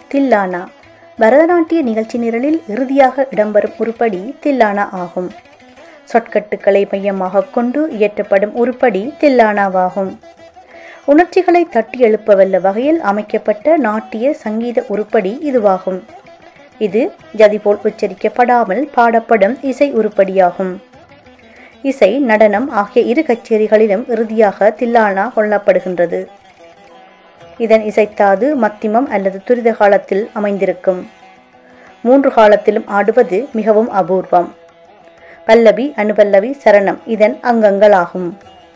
தில்லானா பரதநாட்டிய நிகழ்ச்சி நிரலில் இறுதியாக இடம்பெறும் உருப்படி தில்லானா ஆகும் சொற்கட்டுக்களை மையமாக கொண்டு இயற்றப்படும் உருப்படி தில்லானாவாகும் உணர்ச்சிகளை தட்டி எழுப்பவல்ல வகையில் அமைக்கப்பட்ட நாட்டிய சங்கீத உருப்படி இதுவாகும் இது ஜதி போல் உச்சரிக்கப்படாமல் பாடப்படும் இசை உருப்படியாகும் இசை நடனம் ஆகிய இரு கச்சேரிகளிலும் இறுதியாக தில்லானா கொள்ளப்படுகின்றது இதன் இசைத்தாது மத்திமம் அல்லது துரித காலத்தில் அமைந்திருக்கும் மூன்று காலத்திலும் ஆடுவது மிகவும் அபூர்வம் பல்லவி அனுபல்லவி சரணம் இதன் அங்கங்களாகும்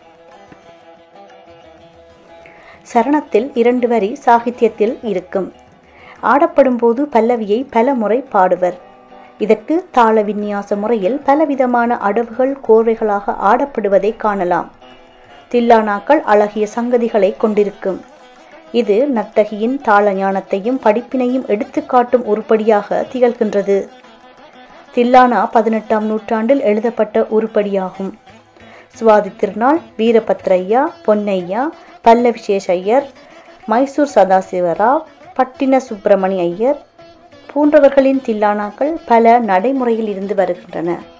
சரணத்தில் இரண்டு வரி சாகித்யத்தில் இருக்கும் ஆடப்படும் போது பல்லவியை பல முறை பாடுவர் இதற்கு தாள விந்நியாச முறையில் பலவிதமான அடவுகள் கோர்வைகளாக ஆடப்படுவதை காணலாம் தில்லானாக்கள் அழகிய சங்கதிகளை கொண்டிருக்கும் இது நர்த்தகியின் தாள ஞானத்தையும் படிப்பினையும் எடுத்துக்காட்டும் உருப்படியாக திகழ்கின்றது தில்லானா பதினெட்டாம் நூற்றாண்டில் எழுதப்பட்ட உருப்படியாகும் சுவாதி திருநாள் வீரபத்ரையா பொன்னையா பல்லவிசேஷ ஐயர் மைசூர் சதாசிவராவ் பட்டின சுப்பிரமணி ஐயர் போன்றவர்களின் தில்லானாக்கள் பல நடைமுறையில் இருந்து வருகின்றன